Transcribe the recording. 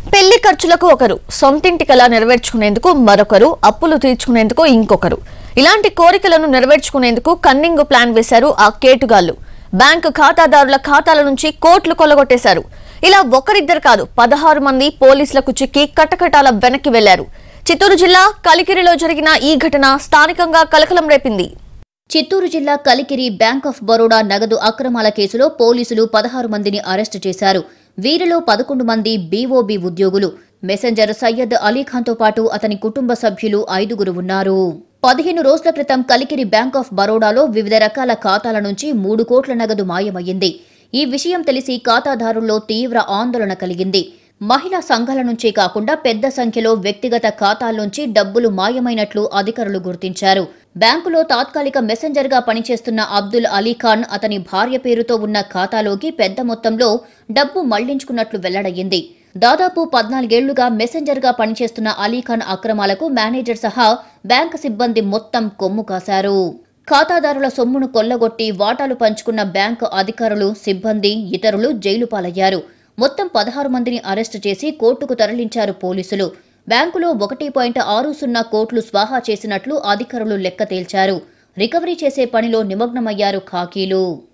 పెళ్లి ఖర్చులకు ఒకరు సొంతింటి కళ నెరవేర్చుకునేందుకు మరొకరు అప్పులు తీర్చుకునేందుకు ఇంకొకరు ఇలాంటి కోరికలను నెరవేర్చుకునేందుకు కన్నింగ్ ప్లాన్ వేశారు ఆ కేటుగాళ్లు బ్యాంకు ఖాతాదారుల ఖాతాల నుంచి కోట్లు కొల్లగొట్టేశారు ఇలా ఒకరిద్దరు కాదు పదహారు మంది పోలీసులకు చిక్కి కటకటాల వెనక్కి వెళ్లారు చిత్తూరు జిల్లా కలికిరిలో జరిగిన ఈ ఘటన స్థానికంగా కలకలం రేపింది చిత్తూరు జిల్లా కలికిరి బ్యాంక్ ఆఫ్ బరోడా నగదు అక్రమాల కేసులో పోలీసులు పదహారు మందిని అరెస్టు చేశారు వీరిలో పదకొండు మంది బీఓబీ ఉద్యోగులు మెసెంజర్ సయ్యద్ అలీఖాన్తో పాటు అతని కుటుంబ సభ్యులు ఐదుగురు ఉన్నారు పదిహేను రోజుల క్రితం కలికిరి బ్యాంక్ ఆఫ్ బరోడాలో వివిధ రకాల ఖాతాల నుంచి మూడు కోట్ల నగదు మాయమయ్యింది ఈ విషయం తెలిసి ఖాతాదారుల్లో తీవ్ర ఆందోళన కలిగింది మహిళా సంఘాల నుంచే కాకుండా పెద్ద సంఖ్యలో వ్యక్తిగత ఖాతాల్లోంచి డబ్బులు మాయమైనట్లు అధికారులు గుర్తించారు బ్యాంకులో తాత్కాలిక మెసెంజర్గా పనిచేస్తున్న అబ్దుల్ అలీఖాన్ అతని భార్య పేరుతో ఉన్న ఖాతాలోకి పెద్ద మొత్తంలో డబ్బు మళ్లించుకున్నట్లు వెల్లడయ్యింది దాదాపు పద్నాలుగేళ్లుగా మెసెంజర్గా పనిచేస్తున్న అలీఖాన్ అక్రమాలకు మేనేజర్ సహా బ్యాంకు సిబ్బంది మొత్తం కొమ్ము కాశారు ఖాతాదారుల సొమ్మును కొల్లగొట్టి వాటాలు పంచుకున్న బ్యాంకు అధికారులు సిబ్బంది ఇతరులు జైలు పాలయ్యారు మొత్తం పదహారు మందిని అరెస్టు చేసి కోర్టుకు తరలించారు పోలీసులు బ్యాంకులో ఒకటి పాయింట్ ఆరు సున్నా కోట్లు స్వాహా చేసినట్లు అధికారులు లెక్క తేల్చారు రికవరీ చేసే పనిలో నిమగ్నమయ్యారు ఖాకీలు